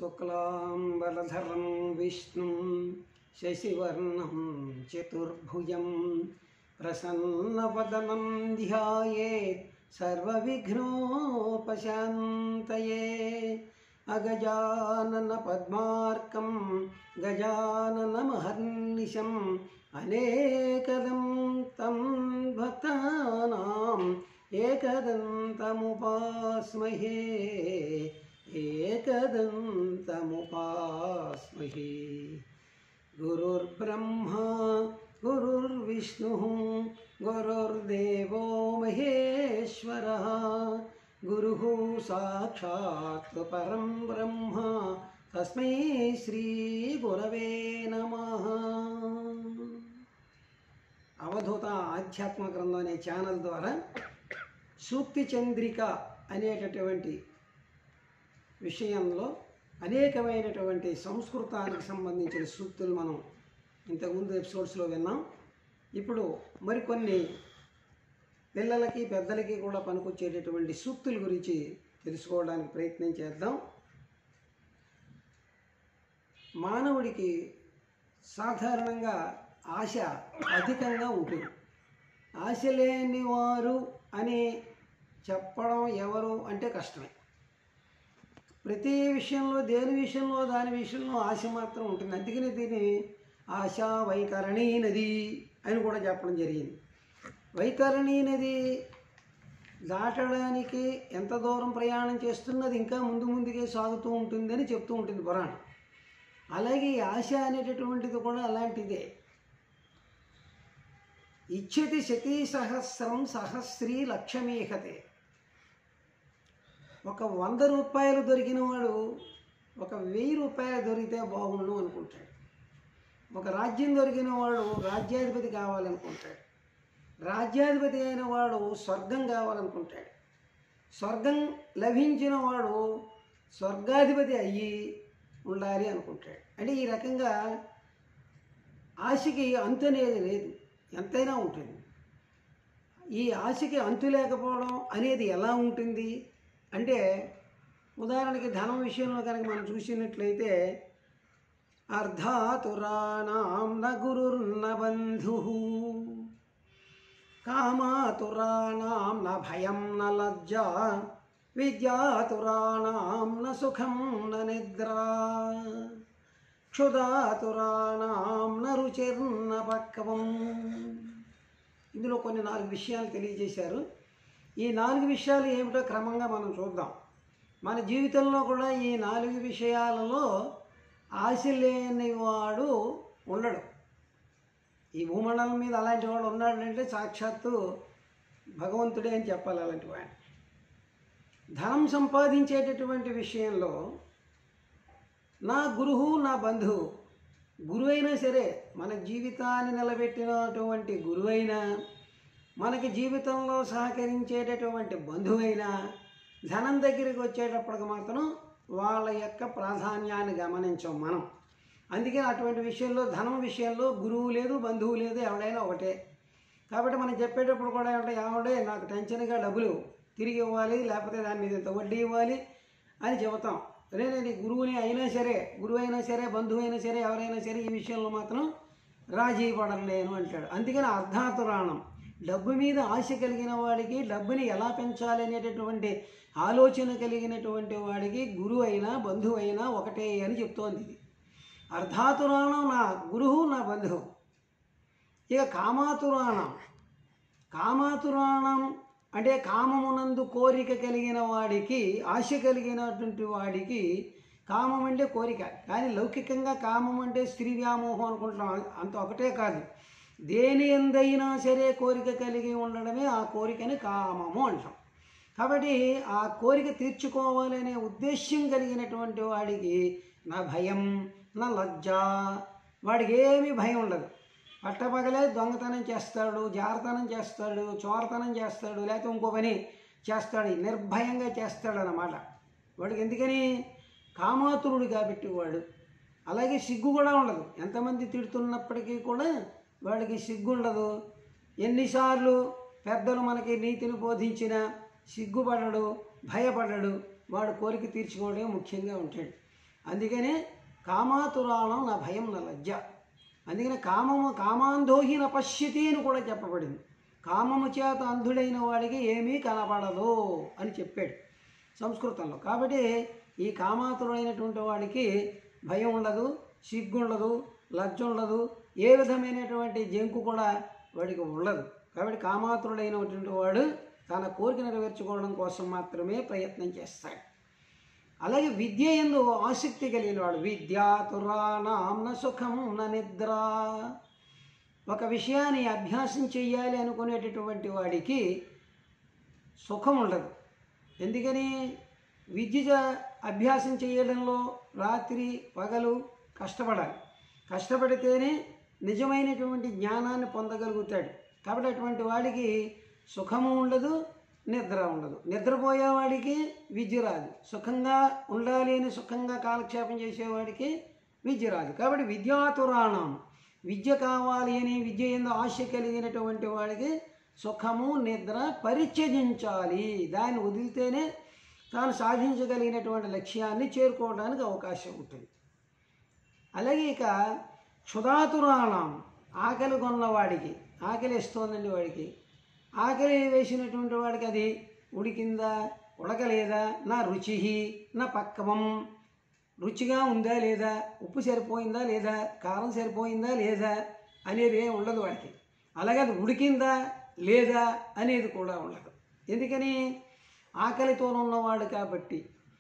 శుక్లాంబరధరం విష్ణుం శశివర్ణం చతుర్భుజం ప్రసన్నవదనం ధ్యాయేత్ సర్వవిఘ్నోపశాంతయే అగజానన పద్మార్కం గజాననమహర్నిశం అనేకదం తం భక్తానాం ఏకదంతముపాస్మహే ఏకదంతముపాస్మహే గురుర్బ్రహ్మా గురుర్విష్ణు గురుర్దేవో మహేశ్వర గురు సాక్షాత్ పరం బ్రహ్మ తస్మై శ్రీ గురవే నమ అవధూత ఆధ్యాత్మ గ్రంథం అనే ఛానల్ ద్వారా సూక్తి చంద్రిక అనేటటువంటి విషయంలో అనేకమైనటువంటి సంస్కృతానికి సంబంధించిన సూక్తులు మనం ఇంతకుముందు ఎపిసోడ్స్లో విన్నాం ఇప్పుడు మరికొన్ని పిల్లలకి పెద్దలకి కూడా పనికొచ్చేటటువంటి సూక్తుల గురించి తెలుసుకోవడానికి ప్రయత్నం చేద్దాం మానవుడికి సాధారణంగా ఆశ అధికంగా ఉంటుంది ఆశ లేని వారు అని చెప్పడం ఎవరు అంటే కష్టమే ప్రతి విషయంలో దేని విషయంలో దాని విషయంలో ఆశ మాత్రం ఉంటుంది అందుకని దీన్ని ఆశ వైతరణి నది అని కూడా చెప్పడం జరిగింది వైతరణి నది దాటడానికి ఎంత దూరం ప్రయాణం చేస్తున్నది ఇంకా ముందు ముందుకే సాగుతూ ఉంటుందని చెప్తూ ఉంటుంది పురాణం అలాగే ఈ ఆశ అనేటటువంటిది కూడా అలాంటిదే ఇచ్చతి శతీ సహస్రం సహస్రీ లక్ష్మీహతే ఒక వంద రూపాయలు దొరికిన వాడు ఒక వెయ్యి రూపాయలు దొరికితే బాగుండు అనుకుంటాడు ఒక రాజ్యం దొరికిన వాడు రాజ్యాధిపతి కావాలనుకుంటాడు రాజ్యాధిపతి అయిన వాడు స్వర్గం కావాలనుకుంటాడు స్వర్గం లభించిన వాడు స్వర్గాధిపతి అయ్యి ఉండాలి అనుకుంటాడు అంటే ఈ రకంగా ఆశకి అంతు అనేది లేదు ఎంతైనా ఉంటుంది ఈ ఆశకి అంతు లేకపోవడం అనేది ఎలా ఉంటుంది అంటే ఉదాహరణకి ధనం విషయంలో కనుక మనం చూసినట్లయితే అర్ధాతురాణం న గురుర్న బంధు కామాతురాణం న భయం న లజ్జ విద్యాతురాణం న సుఖం న నిద్ర క్షుధాతురాణం న రుచిర్న పక్వం ఇందులో కొన్ని నాలుగు విషయాలు తెలియజేశారు ఈ నాలుగు విషయాలు ఏమిటో క్రమంగా మనం చూద్దాం మన జీవితంలో కూడా ఈ నాలుగు విషయాలలో ఆశ లేనివాడు ఉండడు ఈ భూమండలం మీద అలాంటి వాడు ఉన్నాడంటే సాక్షాత్తు భగవంతుడే అని చెప్పాలి అలాంటి వాడు ధనం సంపాదించేటటువంటి విషయంలో నా గురువు నా బంధువు గురువైనా సరే మన జీవితాన్ని నిలబెట్టినటువంటి గురువైనా మనకి జీవితంలో సహకరించేటటువంటి బంధువైనా ధనం దగ్గరికి వచ్చేటప్పటికి మాత్రం వాళ్ళ యొక్క ప్రాధాన్యాన్ని గమనించాం మనం అందుకే అటువంటి విషయంలో ధనం విషయంలో గురువు లేదు బంధువు లేదు ఎవడైనా ఒకటే కాబట్టి మనం చెప్పేటప్పుడు కూడా ఏమంటే ఏమంటే నాకు టెన్షన్గా డబ్బులు తిరిగి ఇవ్వాలి లేకపోతే దాని మీద ఇంత వడ్డీ ఇవ్వాలి అని చెబుతాం అదే నేను ఈ గురువుని అయినా సరే గురువు అయినా సరే బంధువు అయినా సరే ఎవరైనా సరే ఈ విషయంలో మాత్రం రాజీ పడలేను అంటాడు అందుకని అర్ధాతురాణం డబ్బు మీద ఆశ కలిగిన వాడికి డబ్బుని ఎలా పెంచాలి అనేటటువంటి ఆలోచన కలిగినటువంటి వాడికి గురువు అయినా బంధువు అయినా ఒకటే అని చెప్తోంది ఇది అర్ధాతురాణం నా గురువు నా బంధువు ఇక కామాతురాణం కామాతురాణం అంటే కామమునందు కోరిక కలిగిన వాడికి ఆశ కలిగినటువంటి వాడికి కామం అంటే కోరిక కానీ లౌకికంగా కామం అంటే స్త్రీ వ్యామోహం అనుకుంటున్నాం అంత ఒకటే కాదు దేని ఎందైనా సరే కోరిక కలిగి ఉండడమే ఆ కోరికని కామము అంటాం కాబట్టి ఆ కోరిక తీర్చుకోవాలనే ఉద్దేశ్యం కలిగినటువంటి వాడికి నా భయం నా లజ్జ వాడికి ఏమీ భయం ఉండదు పట్టపగలే దొంగతనం చేస్తాడు జారతనం చేస్తాడు చోరతనం చేస్తాడు లేకపోతే ఇంకో పని చేస్తాడు నిర్భయంగా చేస్తాడు అన్నమాట వాడికి ఎందుకని కామాతురుడు కాబట్టి వాడు అలాగే సిగ్గు కూడా ఉండదు ఎంతమంది తిడుతున్నప్పటికీ కూడా వాడికి సిగ్గు ఉండదు ఎన్నిసార్లు పెద్దలు మనకి నీతిని బోధించినా సిగ్గుపడడు భయపడడు వాడు కోరిక తీర్చుకోవడమే ముఖ్యంగా ఉంటాడు అందుకనే కామాతురాణం నా భయం నా లజ్జ అందుకని కామము కామాంధోహి న పశ్యతి అని కూడా చెప్పబడింది కామము చేత అంధుడైన వాడికి ఏమీ కనపడదు అని చెప్పాడు సంస్కృతంలో కాబట్టి ఈ కామాతుడైనటువంటి వాడికి భయం ఉండదు సిగ్గు ఉండదు లజ్జ ఉండదు ఏ విధమైనటువంటి జంకు కూడా వాడికి ఉండదు కాబట్టి కామాతుడైనటువంటి వాడు తన కోరిక నెరవేర్చుకోవడం కోసం మాత్రమే ప్రయత్నం చేస్తాడు అలాగే విద్య ఎందు ఆసక్తి కలిగిన వాడు విద్యాతురాణం న సుఖం న నిద్ర ఒక విషయాన్ని అభ్యాసం చెయ్యాలి అనుకునేటటువంటి వాడికి సుఖం ఉండదు ఎందుకని విద్య చ- అభ్యాసం చేయడంలో రాత్రి పగలు కష్టపడాలి కష్టపడితేనే నిజమైనటువంటి జ్ఞానాన్ని పొందగలుగుతాడు కాబట్టి అటువంటి వాడికి సుఖము ఉండదు నిద్ర ఉండదు నిద్రపోయేవాడికి విద్య రాదు సుఖంగా ఉండాలి అని సుఖంగా కాలక్షేపం చేసేవాడికి విద్య రాదు కాబట్టి విద్యాతురాణం విద్య కావాలి అని విద్య ఎందు ఆశ కలిగినటువంటి వాడికి సుఖము నిద్ర పరిత్యజించాలి దాన్ని వదిలితేనే తాను సాధించగలిగినటువంటి లక్ష్యాన్ని చేరుకోవడానికి అవకాశం ఉంటుంది అలాగే ఇక క్షుధాతురాణం ఆకలి కొన్నవాడికి ఆకలి వేస్తోందండి వాడికి ఆకలి వేసినటువంటి వాడికి అది ఉడికిందా ఉడకలేదా నా రుచి నా పక్వం రుచిగా ఉందా లేదా ఉప్పు సరిపోయిందా లేదా కారం సరిపోయిందా లేదా అనేది ఏం ఉండదు వాడికి అలాగే అది ఉడికిందా లేదా అనేది కూడా ఉండదు ఎందుకని ఆకలితో ఉన్నవాడు కాబట్టి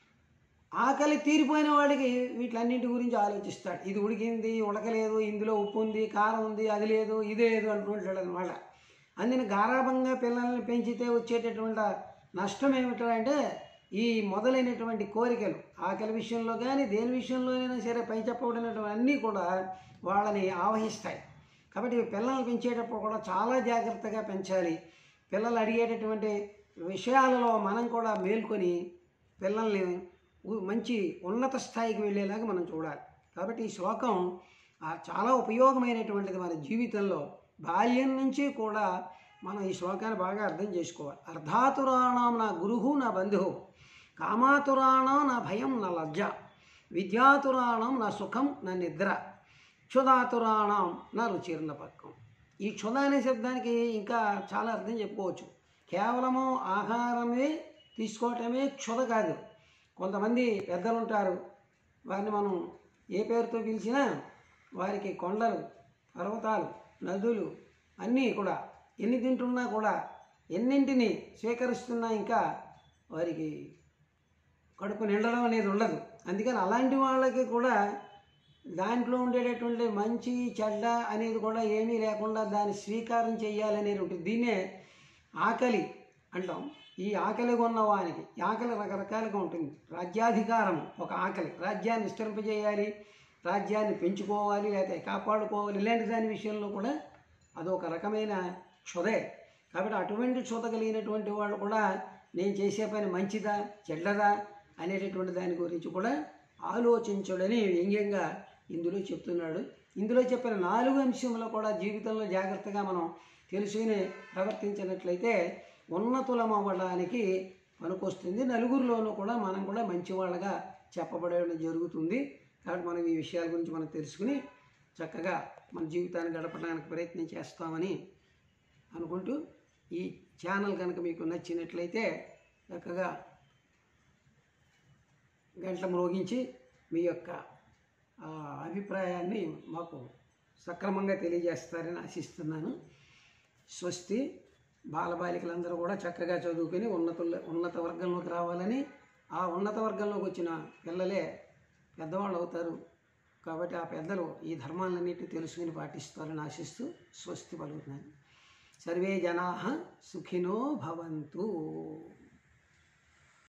ఆకలి తీరిపోయిన వాడికి వీటిలన్నింటి గురించి ఆలోచిస్తాడు ఇది ఉడికింది ఉడకలేదు ఇందులో ఉప్పు ఉంది కారం ఉంది అది లేదు ఇది లేదు అంటుంటాడు అనమాట అందుకని గారాభంగా పిల్లల్ని పెంచితే వచ్చేటటువంటి నష్టం ఏమిటంటే ఈ మొదలైనటువంటి కోరికలు ఆకలి విషయంలో కానీ దేని విషయంలోనైనా సరే పై చెప్పబడినటువంటి అన్నీ కూడా వాళ్ళని ఆవహిస్తాయి కాబట్టి పిల్లల్ని పెంచేటప్పుడు కూడా చాలా జాగ్రత్తగా పెంచాలి పిల్లలు అడిగేటటువంటి విషయాలలో మనం కూడా మేల్కొని పిల్లల్ని ఉ- మంచి ఉన్నత స్థాయికి వెళ్ళేలాగా మనం చూడాలి కాబట్టి ఈ శ్లోకం ఆ, చాలా ఉపయోగమైనటువంటిది మన జీవితంలో బాల్యం నుంచి కూడా మనం ఈ శ్లోకాన్ని బాగా అర్థం చేసుకోవాలి అర్ధాతురాణం నా గురువు నా బంధువు కామాతురాణం నా భయం నా లజ్జ విద్యాతురాణం నా సుఖం నా నిద్ర క్షుధాతురాణం నా రుచిర్న పక్కం ఈ క్షుధ అనే శబ్దానికి ఇంకా చాలా అర్థం చెప్పుకోవచ్చు కేవలము ఆహారమే తీసుకోవటమే క్షుధ కాదు కొంతమంది పెద్దలు ఉంటారు వారిని మనం ఏ పేరుతో పిలిచినా వారికి కొండలు పర్వతాలు నదులు అన్నీ కూడా ఎన్ని తింటున్నా కూడా ఎన్నింటిని స్వీకరిస్తున్నా ఇంకా వారికి కడుపు నిండడం అనేది ఉండదు అందుకని అలాంటి వాళ్ళకి కూడా దాంట్లో ఉండేటటువంటి మంచి చెడ్డ అనేది కూడా ఏమీ లేకుండా దాన్ని స్వీకారం చేయాలనేది ఉంటుంది దీన్నే ఆకలి అంటాం ఈ ఆకలి కొన్న వానికి ఈ ఆకలి రకరకాలుగా ఉంటుంది రాజ్యాధికారం ఒక ఆకలి రాజ్యాన్ని విస్తరింపజేయాలి రాజ్యాన్ని పెంచుకోవాలి లేకపోతే కాపాడుకోవాలి ఇలాంటి దాని విషయంలో కూడా అదొక రకమైన క్షుదే కాబట్టి అటువంటి క్షుద కలిగినటువంటి వాళ్ళు కూడా నేను చేసే పని మంచిదా చెడ్డదా అనేటటువంటి దాని గురించి కూడా ఆలోచించడని వ్యంగ్యంగా ఇందులో చెప్తున్నాడు ఇందులో చెప్పిన నాలుగు అంశంలో కూడా జీవితంలో జాగ్రత్తగా మనం తెలుసుకుని ప్రవర్తించినట్లయితే ఉన్నతులం అవ్వడానికి పనికొస్తుంది నలుగురిలోనూ కూడా మనం కూడా మంచివాళ్ళగా చెప్పబడడం జరుగుతుంది కాబట్టి మనం ఈ విషయాల గురించి మనం తెలుసుకుని చక్కగా మన జీవితాన్ని గడపడానికి ప్రయత్నం చేస్తామని అనుకుంటూ ఈ ఛానల్ కనుక మీకు నచ్చినట్లయితే చక్కగా గంటలు మ్రోగించి మీ యొక్క ఆ, అభిప్రాయాన్ని మాకు సక్రమంగా తెలియజేస్తారని ఆశిస్తున్నాను స్వస్తి బాలబాలికలందరూ కూడా చక్కగా చదువుకొని ఉన్నతుల ఉన్నత వర్గంలోకి రావాలని ఆ ఉన్నత వర్గంలోకి వచ్చిన పిల్లలే పెద్దవాళ్ళు అవుతారు కాబట్టి ఆ పెద్దలు ఈ ధర్మాలన్నిటి తెలుసుకుని పాటిస్తారని ఆశిస్తూ స్వస్తి పలుకుతున్నాను సర్వే జనా సుఖినో భవంతు